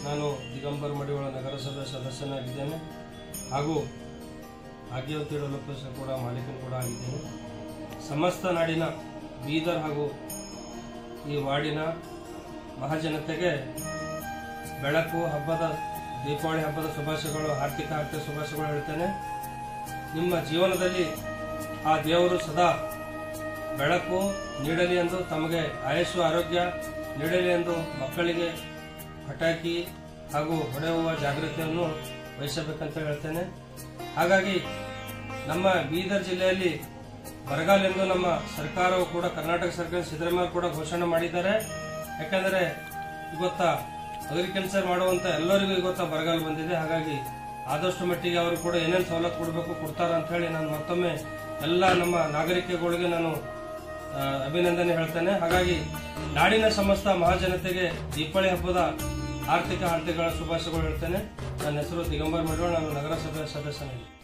ನಾನು ದಿಗಂಬರ್ ಮಡಿವಾಳ ನಗರಸಭೆ ಸದಸ್ಯನಾಗಿದ್ದೇನೆ ಹಾಗೂ ಭಾಗ್ಯವತಿ ಡೆವಲಪರ್ಸ್ ಕೂಡ ಮಾಲೀಕನು ಕೂಡ ಆಗಿದ್ದೇನೆ ಸಮಸ್ತ ನಾಡಿನ ಬೀದರ್ ಹಾಗೂ ಈ ವಾರ್ಡಿನ ಮಹಾಜನತೆಗೆ ಬೆಳಕು ಹಬ್ಬದ ದೀಪಾವಳಿ ಹಬ್ಬದ ಶುಭಾಶಯಗಳು ಆರ್ಥಿಕ ಆರ್ಥಿಕ ಶುಭಾಶಯಗಳು ಹೇಳ್ತೇನೆ ನಿಮ್ಮ ಜೀವನದಲ್ಲಿ ಆ ದೇವರು ಸದಾ ಬೆಳಕು ನೀಡಲಿ ಎಂದು ತಮಗೆ ಆಯಸ್ಸು ಆರೋಗ್ಯ ನೀಡಲಿ ಎಂದು ಮಕ್ಕಳಿಗೆ ಪಟಾಕಿ ಹಾಗೂ ಹೊಡೆಯುವ ಜಾಗೃತಿಯನ್ನು ವಹಿಸಬೇಕಂತ ಹೇಳ್ತೇನೆ ಹಾಗಾಗಿ ನಮ್ಮ ಬೀದರ್ ಜಿಲ್ಲೆಯಲ್ಲಿ ಬರಗಾಲ ಎಂದು ನಮ್ಮ ಸರ್ಕಾರವು ಕೂಡ ಕರ್ನಾಟಕ ಸರ್ಕಾರ ಸಿದ್ದರಾಮಯ್ಯ ಕೂಡ ಘೋಷಣೆ ಮಾಡಿದ್ದಾರೆ ಯಾಕಂದರೆ ಇವತ್ತ ಅಗ್ರಿಕಲ್ಚರ್ ಮಾಡುವಂತ ಎಲ್ಲರಿಗೂ ಇವತ್ತ ಬರಗಾಲ ಬಂದಿದೆ ಹಾಗಾಗಿ ಆದಷ್ಟು ಮಟ್ಟಿಗೆ ಅವರು ಕೂಡ ಏನೇನು ಸವಲತ್ತು ಕೊಡಬೇಕು ಕೊಡ್ತಾರ ಅಂತ ಹೇಳಿ ನಾನು ಮತ್ತೊಮ್ಮೆ ಎಲ್ಲ ನಮ್ಮ ನಾಗರಿಕಗಳಿಗೆ ನಾನು ಆ, ಅಭಿನಂದನೆ ಹೇಳ್ತೇನೆ ಹಾಗಾಗಿ ನಾಡಿನ ಸಮಸ್ತ ಮಹಾಜನತೆಗೆ ದೀಪಾವಳಿ ಹಬ್ಬದ ಆರ್ಥಿಕ ಆರ್ಥಿಕಗಳ ಶುಭಾಶಯಗಳು ಹೇಳ್ತೇನೆ ನನ್ನ ಹೆಸರು ದಿಗಂಬರ್ ಮಡಿವಾಳ ನಾನು ನಗರಸಭೆ ಸದಸ್ಯನಾಗಿದ್ದೀನಿ